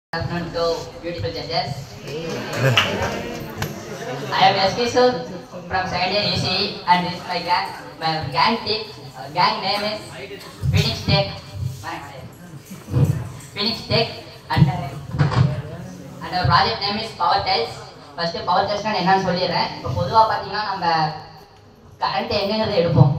afternoon to beautiful judges. I am SK Sir from second year ECE and this is my gang. My gang, tip, uh, gang name is Phoenix Tech. Phoenix Tech and, uh, and our project name is Power Tiles. First power டெஸ்ட்னா என்னன்னு சொல்லிடுறேன் இப்போ பொதுவாக பார்த்தீங்கன்னா நம்ம current எங்கேங்கிறது எடுப்போம்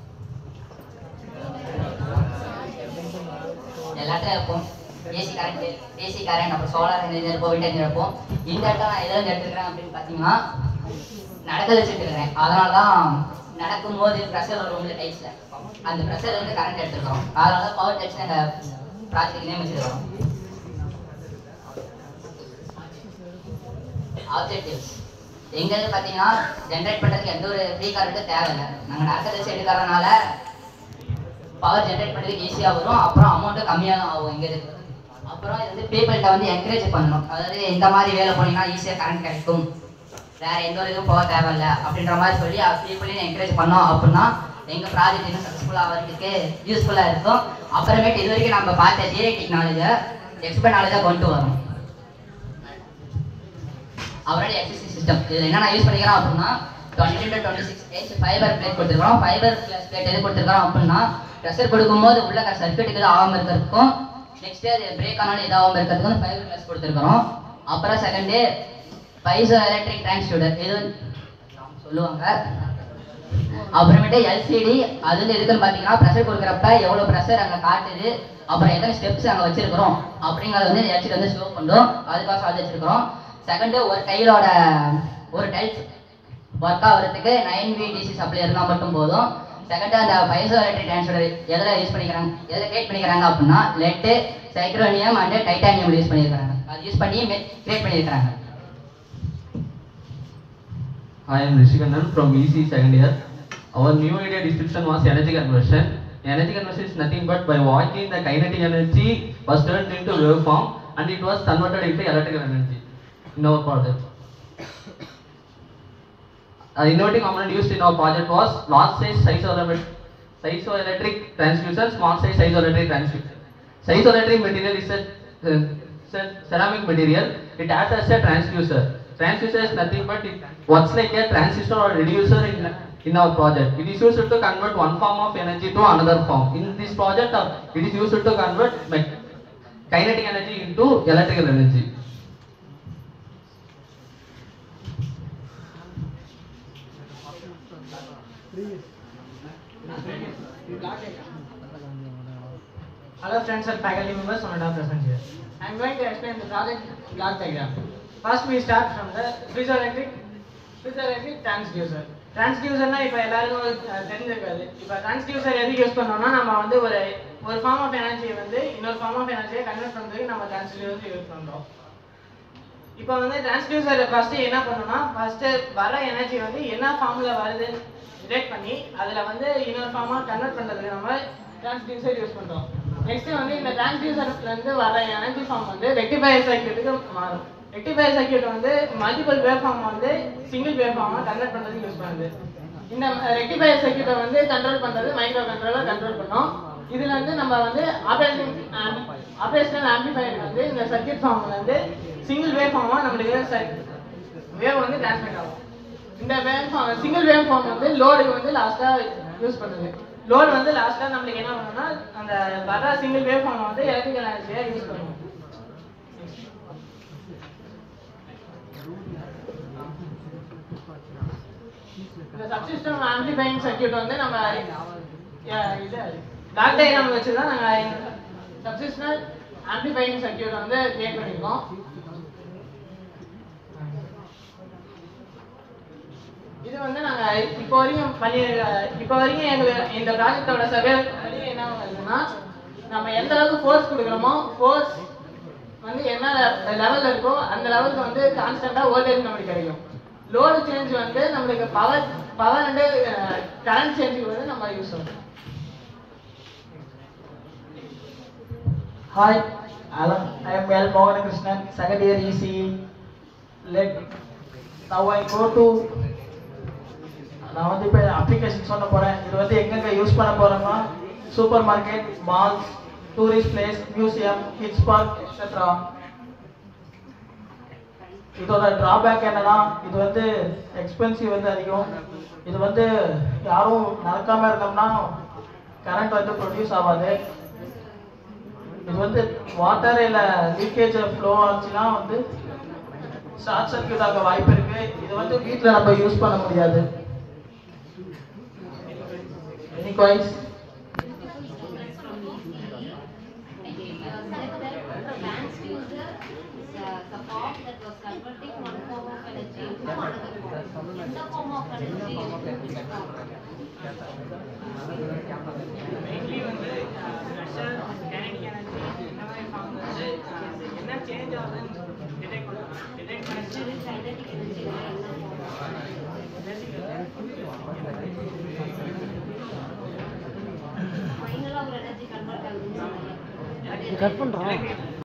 எல்லாத்தையும் இருப்போம் ஏசி கரண்ட் ஏசி கரண்ட் அப்புறம் சோலார் எனர்ஜி இருப்போம் விண்ட் எனர்ஜி இருப்போம் இந்த இடத்துல நான் எதில் எடுத்துக்கிறேன் அப்படின்னு பார்த்தீங்கன்னா நடக்க வச்சுருக்கிறேன் அதனால தான் நடக்கும்போது ப்ரெஷர் ஒரு ரூமில் டைட்ஸில் அந்த ப்ரெஷர் வந்து கரண்ட் எடுத்துருக்கோம் அதனால தான் பவர் டச் நாங்கள் ப்ராஜெக்ட் நேம் வச்சுருக்கோம் ஆப்ஜெக்டிவ்ஸ் எங்களுக்கு பார்த்தீங்கன்னா ஜென்ரேட் பண்ணுறதுக்கு எந்த ஒரு ஃப்ரீ கரண்ட்டும் தேவையில்லை நாங்கள் நடக்க வச்சு எடுக்கிறதுனால பவர் ஜென்ரேட் பண்ணுறதுக்கு ஈஸியாக வரும் அப்புறம் அமௌண்ட்டும் கம்மியாக தான் ஆகும் எங்க இதுக்கு அப்புறம் இது வந்து பீப்புள்கிட்ட வந்து என்கரேஜ் பண்ணணும் அதாவது இந்த மாதிரி வேலை போனீங்கன்னா ஈஸியாக கரண்ட் கிடைக்கும் வேற எந்த ஒரு இதுவும் போக தேவையில்ல அப்படின்ற மாதிரி சொல்லி பீப்புளையும் என்கரேஜ் பண்ணோம் அப்படின்னா எங்கள் ப்ராஜெக்ட் இன்னும் சக்ஸஸ்ஃபுல்லாக ஆகிறதுக்கு யூஸ்ஃபுல்லாக இருக்கும் அப்புறமேட்டு இது வரைக்கும் நம்ம பார்த்த தியரட்டிக் நாலேஜை எக்ஸ்பர்ட் நாலேஜாக கொண்டு வரும் அவரோட எக்ஸசைஸ் சிஸ்டம் இதில் என்ன நான் யூஸ் பண்ணிக்கிறோம் அப்படின்னா twenty two twenty six age fibre blade கொடுத்துருக்கோம் ஃபைபர் பிளஸ் பிளேட் எது கொடுத்துருக்கோம் அப்படின்னா ப்ரெஷர் கொடுக்கும்போது உள்ள சர்க்கியூட்டுக்கு இது ஆகாமல் இருக்கிறதுக்கும் நெக்ஸ்ட் அது பிரேக் ஆனாலும் இதாகாமல் இருக்கிறதுக்கும் ஃபைபர் பிளஸ் கொடுத்துருக்குறோம் அப்புறம் செகண்டு பைசோ எலக்ட்ரிக் டிரான்ஸ்டியூடர் இது வந்து சொல்லுவாங்க அப்புறமேட்டு எல்சிடி அது வந்து எதுக்குன்னு பார்த்தீங்கன்னா ப்ரெஷர் கொடுக்குறப்ப எவ்வளோ ப்ரெஷர் அங்கே காட்டுது அப்புறம் எத்தனை ஸ்டெப்ஸ் அங்கே வச்சிருக்கிறோம் அப்படிங்கிறத வந்து எல்சிடி வந்து ஷோ பண்ணும் அதுக்காக அது வச்சிருக்கிறோம் செகண்டு ஒரு டைலோட ஒரு டைல்ஸ் ஒர்க் ஆகிறதுக்கு நைன் வி டிசி சப்ளை இருந்தால் மட்டும் போதும் செகண்டு அந்த பைசோ எலக்ட்ரிக் டிரான்ஸ்ஃபர் எதில் யூஸ் பண்ணிக்கிறாங்க எதில் கிரியேட் பண்ணிக்கிறாங்க அப்படின்னா lead zirconium and titanium use பண்ணியிருக்காங்க அது யூஸ் பண்ணி கிரியேட் பண்ணியிருக்காங்க I am Rishikandan from EC second year. Our new idea description was energy conversion. Energy conversion is nothing but by walking the kinetic energy was turned into waveform and it was converted into electrical energy in our project. The innovating component used in our project was large size isoelectric, isoelectric transducer, small size isoelectric transducer. Isoelectric material is a uh, ce- ceramic material. It acts as a transducer. Transducer is nothing but it works like a transistor or reducer in, in our project. It is used to convert one form of energy to another form. In this project, uh, it is used to convert me- kinetic energy into electrical energy. Hello friends and faculty members, Sonata present here. I am going to explain the project block diagram. First we start from the piezoelectric piezoelectric transducer. டிரான்ஸ்டியூசர்னா இப்போ எல்லாருக்கும் அஹ், தெரிஞ்சிருக்காது இப்போ transducer எதுக்கு use பண்ணோம்னா நம்ம வந்து ஒரு ஒரு ஃபார்ம் ஆஃப் எனர்ஜியை வந்து இன்னொரு ஃபார்ம் ஆஃப் எனர்ஜியை கன்வெர்ட் பண்ணுறதுக்கு நம்ம டிரான்ஸ்டியூசர் யூஸ் பண்ணுறோம் இப்போ வந்து டிரான்ஸ்டியூசர் ஃபர்ஸ்ட் என்ன பண்ணணும்னா ஃபர்ஸ்ட் வர எனர்ஜி வந்து என்ன ஃபார்ம்ல வருது டிடெக்ட் பண்ணி அதுல வந்து இன்னொரு ஃபார்மா கன்வெர்ட் பண்றதுக்கு நம்ம டிரான்ஸ்டியூசர் யூஸ் பண்றோம் நெக்ஸ்ட் வந்து இந்த டிரான்ஸ்டியூசர்ல இருந்து வர எனர்ஜி ஃபார்ம் வந்து ரெக்டிஃபையர் சர்க்யூட்டுக்கு மாறும் ரெக்டிஃபையர் சர்க்யூட் வந்து மல்டிபிள் வேவ் ஃபார்ம் வந்து சிங்கிள் வேவ் ஃபார்மா கன்வெர்ட் பண்றதுக்கு யூஸ் பண்ணுது இந்த ரெக்டிஃபையர் சர்க்யூட்டை வந்து கண்ட்ரோல் பண்றது மைக்ரோ கண்ட்ரோலர் கண்ட்ரோல் பண்ணும் இதுல வந்து நம்ம வந்து ஆபரேஷன் ஆபரேஷனல் ஆம்பிளிஃபையர் வந்து இந்த சர்க்யூட் ஃபார்ம்ல வந்து சிங்கிள் வேவ் ஃபார்மா நம்மளுக்கு வேவ் வந்து டிரான்ஸ்மிட் ஆகும் இந்த wave form single wave form வந்து லோடுக்கு வந்து லாஸ்டா யூஸ் பண்ணுது லோடு வந்து லாஸ்டா நம்மளுக்கு என்ன பண்ணும்னா அந்த வர சிங்கிள் வேவ் ஃபார்ம் வந்து எலக்ட்ரிக்கல் எனர்ஜியா யூஸ் பண்ணும் இந்த சப்சிஸ்டம் ஆம்பிளிஃபைங் சர்க்யூட் வந்து நம்ம அஹ், இது பிளாக் டயக்ராம் வச்சு தான் நாங்கள் சப்சிஸ்டல் ஆம்பிளிஃபைங் சர்க்யூட் வந்து கிரியேட் பண்ணியிருக்கோம் இது வந்து நாங்க இப்போ வரைக்கும் பண்ணி இப்போ வரைக்கும் எங்களுக்கு இந்த ப்ராஜெக்டோட சர்வே வரைக்கும் என்ன வருதுன்னா நம்ம எந்த அளவுக்கு ஃபோர்ஸ் கொடுக்குறோமோ ஃபோர்ஸ் வந்து என்ன லெவல்ல இருக்கோ அந்த லெவலுக்கு வந்து கான்ஸ்டன்டா வோல்டேஜ் நம்மளுக்கு கிடைக்கும் லோடு சேஞ்ச் வந்து நம்மளுக்கு பவர் பவர் அண்ட் கரண்ட் சேஞ்சுக்கு வந்து நம்ம யூஸ் பண்ணுவோம் Hi, Alan. I am L. Mohan Krishnan, second year ECE. Let now I go to நான் வந்து இப்போ அப்ளிகேஷன் சொல்ல போகிறேன் இது வந்து எங்கெங்க யூஸ் பண்ண போகிறோம்னா supermarket malls tourist place museum kids park et cetera இதோட டிராபேக் என்னன்னா இது வந்து எக்ஸ்பென்சிவ் வந்து அதிகம் இது வந்து யாரும் நடக்காம இருந்தோம்னா கரண்ட் வந்து ப்ரொடியூஸ் ஆகாது இது வந்து வாட்டர் இல்லை லீக்கேஜ் ஃப்ளோ ஆச்சுன்னா வந்து ஷார்ட் சர்க்யூட் ஆக வாய்ப்பு இருக்கு இது வந்து வீட்டில் நம்ம யூஸ் பண்ண முடியாது any quiz transducer is uh, the form that was converting one form of energy into another form. In the form of energy is mainly வந்து ப்ரெஷர் கைனடிக் எனர்ஜி இந்த மாதிரி ஃபார்ம் வந்து அது என்ன சேஞ்ச் ஆகுதுன்னு டிடெக்ட் பண்ணலாம் டிடெக்ட் பண்ணி kinetic energy னா என்ன ஃபைனலா ஒரு எனர்ஜி கன்வெர்ட் ஆகுதுன்னு சொன்னீங்க கட் பண்ணுறோம்